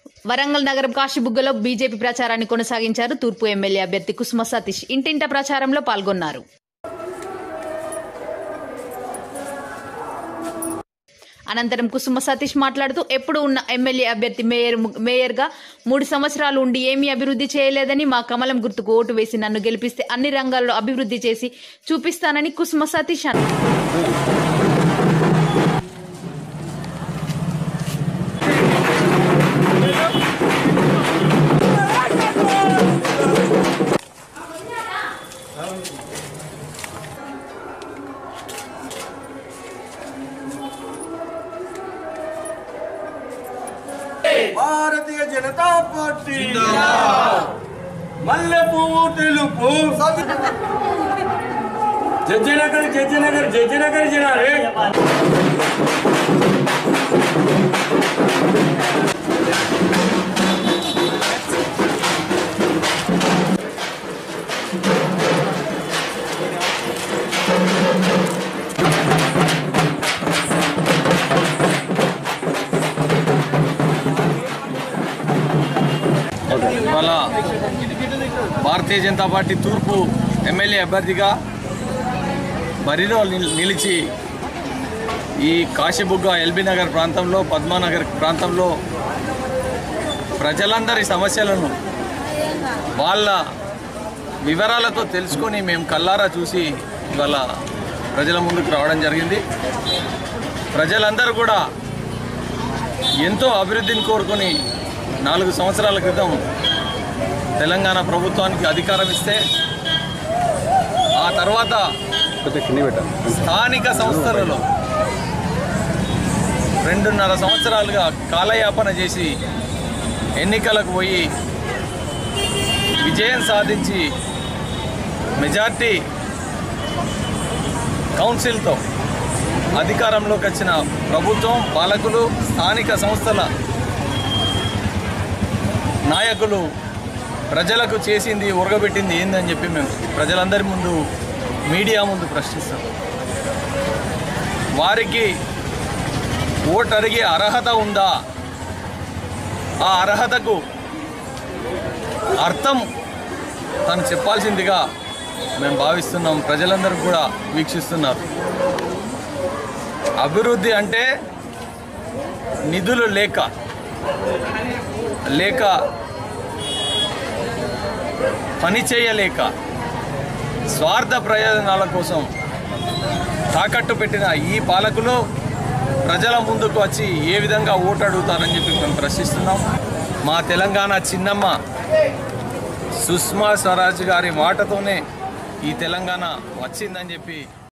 వరంగల్ నగరం కాశీబుగ్గలో బీజేపీ ప్రచారాన్ని కొనసాగించారు తూర్పు ఎమ్మెల్యే అభ్యర్థి కుసుమ సతీష్ ఇంటింట ప్రచారంలో పాల్గొన్నారు అనంతరం కుసుమ సతీష్ మాట్లాడుతూ ఎప్పుడు ఉన్న ఎమ్మెల్యే అభ్యర్థి మేయర్ మేయర్గా మూడు సంవత్సరాలు ఉండి ఏమీ అభివృద్ధి చేయలేదని మా కమలం గుర్తుకు ఓటు వేసి నన్ను గెలిపిస్తే అన్ని రంగాల్లో అభివృద్ధి చేసి చూపిస్తానని కుసుమ సతీష్ అన్నారు భారతీయ జనతా పార్టీ మల్లె పువ్వు తెలుపు జడ్జనగర్ జడ్జనగర్ జడ్జనగర్ జనారే ఇవాళ భారతీయ జనతా పార్టీ తూర్పు ఎమ్మెల్యే అభ్యర్థిగా బరిలో నిల్- నిలిచి ఈ కాశీబుగ్గ ఎల్బీ నగర్ ప్రాంతంలో పద్మానగర్ ప్రాంతంలో ప్రజలందరి సమస్యలను వాళ్ళ వివరాలతో తెలుసుకొని మేము కల్లారా చూసి ఇవాళ ప్రజల ముందుకు రావడం జరిగింది ప్రజలందరూ కూడా ఎంతో అభివృద్ధిని కోరుకొని నాలుగు సంవత్సరాల క్రితం తెలంగాణ ప్రభుత్వానికి అధికారం ఇస్తే ఆ తర్వాత స్థానిక సంస్థలలో రెండున్నర సంవత్సరాలుగా కాలయాపన చేసి ఎన్నికలకు పోయి విజయం సాధించి మెజార్టీ కౌన్సిల్తో అధికారంలోకి వచ్చిన ప్రభుత్వం పాలకులు స్థానిక సంస్థల నాయకులు ప్రజలకు చేసింది ఉరగబెట్టింది ఏందని చెప్పి మేము ప్రజలందరి ముందు మీడియా ముందు ప్రశ్నిస్తాం వారికి ఓటు అడిగే అర్హత ఉందా ఆ అర్హతకు అర్థం తను చెప్పాల్సిందిగా మేము భావిస్తున్నాం ప్రజలందరూ కూడా వీక్షిస్తున్నారు అభివృద్ధి అంటే నిధులు లేక లేక పని చేయలేక స్వార్థ ప్రయోజనాల కోసం తాకట్టు పెట్టిన ఈ పాలకులు ప్రజల ముందుకు వచ్చి ఏ విధంగా ఓటు అడుగుతారని చెప్పి మేము ప్రశ్నిస్తున్నాం మా తెలంగాణ చిన్నమ్మ సుష్మా స్వరాజ్ గారి మాటతోనే ఈ తెలంగాణ వచ్చిందని చెప్పి